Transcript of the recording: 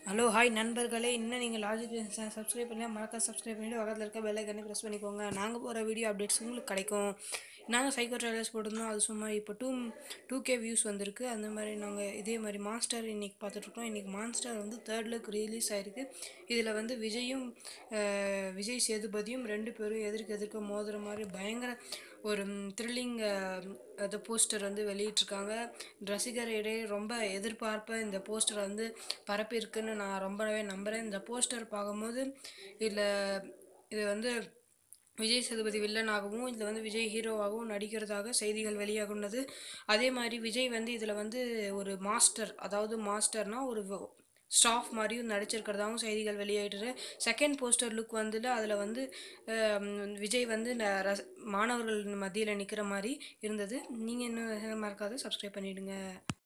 hello hi நண்பர்களே இன்னும் நீங்கள் லாஜிக் சப்ஸ்கிரைப் பண்ணலாம் மறக்காம சப்ஸ்கிரைப் பண்ணிட்டு பக்கத்தில் இருக்க பெல் ஐக்கனை ப்ரெஸ் பண்ணிக்கோங்க நாங்கள் போகிற வீடியோ அப்டேட்ஸ் உங்களுக்கு கிடைக்கும் நாங்கள் சைக்கோ ட்ரைலர்ஸ் போட்டிருந்தோம் அது சும்மா இப்போ டூ டூ கே வியூஸ் வந்திருக்கு அந்த மாதிரி நாங்கள் இதே மாதிரி மான்ஸ்டர் இன்றைக்கி பார்த்துட்ருக்கோம் இன்றைக்கி மான்ஸ்டர் வந்து தேர்ட் லுக் ரிலீஸ் ஆகிருக்கு இதில் வந்து விஜயும் அஹ், விஜய் சேதுபதியும் ரெண்டு பேரும் எதிர்க்க எதிர்க்க மோதுற மாதிரி பயங்கர ஒரு த்ரில்லிங் அந்த போஸ்டர் வந்து வெளியிட்டிருக்காங்க ரசிகர் இடையே ரொம்ப எதிர்பார்ப்ப இந்த போஸ்டர் வந்து பரப்பியிருக்குன்னு நான் ரொம்பவே நம்புகிறேன் இந்த போஸ்டர் பார்க்கும்போது இதில் இது வந்து விஜய் சேதுபதி வில்லனாகவும் இதில் வந்து விஜய் ஹீரோவாகவும் நடிக்கிறதாக செய்திகள் வெளியாகுனது அதே மாதிரி விஜய் வந்து இதில் வந்து ஒரு மாஸ்டர் அதாவது மாஸ்டர்னா ஒரு ஸ்டாஃப் மாதிரியும் நடிச்சிருக்கிறதாகவும் செய்திகள் வெளியாயிட்டு செகண்ட் போஸ்டர் லுக் வந்துல அதில் வந்து அஹ், விஜய் வந்து ந- ரச- மாணவர்கள் மத்தியில் நிற்கிற மாதிரி இருந்தது நீங்கள் இன்னும் மறக்காத சப்ஸ்கிரைப் பண்ணிவிடுங்க